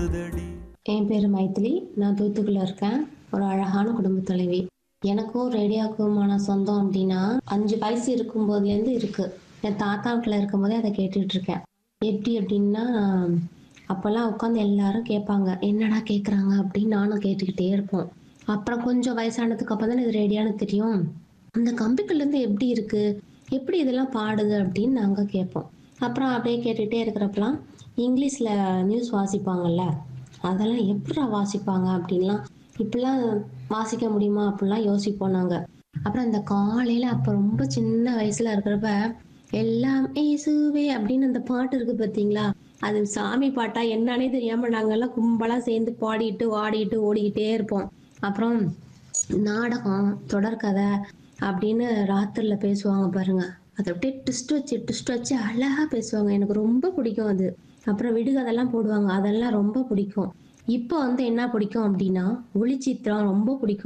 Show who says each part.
Speaker 1: தோன்றுதடி
Speaker 2: என் பேர் மைத்திலி நான் தூத்துக்குள்ள இருக்கேன் ஒரு அழகான குடும்ப தலைவி எனக்கும் ரேடியோக்குமான சொந்தம் அப்படின்னா அஞ்சு வயசு இருக்கும் போதுலேருந்து இருக்கு என் தாத்தா வீட்டில் இருக்கும் போதே அதை கேட்டுட்டு இருக்கேன் எப்படி அப்படின்னா அப்போல்லாம் உட்காந்து எல்லாரும் கேட்பாங்க என்னடா கேட்குறாங்க அப்படின்னு நானும் கேட்டுக்கிட்டே இருப்போம் அப்புறம் கொஞ்சம் வயசானதுக்கு அப்புறம் தான் இது ரேடியோன்னு தெரியும் அந்த கம்பிக்குள்ளேருந்து எப்படி இருக்கு எப்படி இதெல்லாம் பாடுது அப்படின்னு நாங்கள் கேட்போம் அப்புறம் அப்படியே கேட்டுகிட்டே இருக்கிறப்பலாம் இங்கிலீஷில் நியூஸ் வாசிப்பாங்கல்ல அதெல்லாம் எப்படிடா வாசிப்பாங்க அப்படின்லாம் இப்படிலாம் வாசிக்க முடியுமா அப்படிலாம் யோசிப்போம் நாங்கள் அப்புறம் இந்த காலையில் அப்போ ரொம்ப சின்ன வயசில் இருக்கிறப்ப எல்லாம் ஏசுவே அப்படின்னு அந்த பாட்டு இருக்கு பார்த்தீங்களா அது சாமி பாட்டா என்னன்னே தெரியாம நாங்கெல்லாம் கும்பலா சேர்ந்து பாடிட்டு ஆடிட்டு ஓடிக்கிட்டே இருப்போம் அப்புறம் நாடகம் தொடர்கதை அப்படின்னு ராத்திரில பேசுவாங்க பாருங்க அது அப்படியே ட்விஸ்ட் வச்சு ட்விஸ்ட் வச்சு அழகா பேசுவாங்க எனக்கு ரொம்ப பிடிக்கும் அது அப்புறம் விடுகதெல்லாம் போடுவாங்க அதெல்லாம் ரொம்ப பிடிக்கும் இப்போ வந்து என்ன பிடிக்கும் அப்படின்னா ஒளிச்சித்திரம் ரொம்ப பிடிக்கும்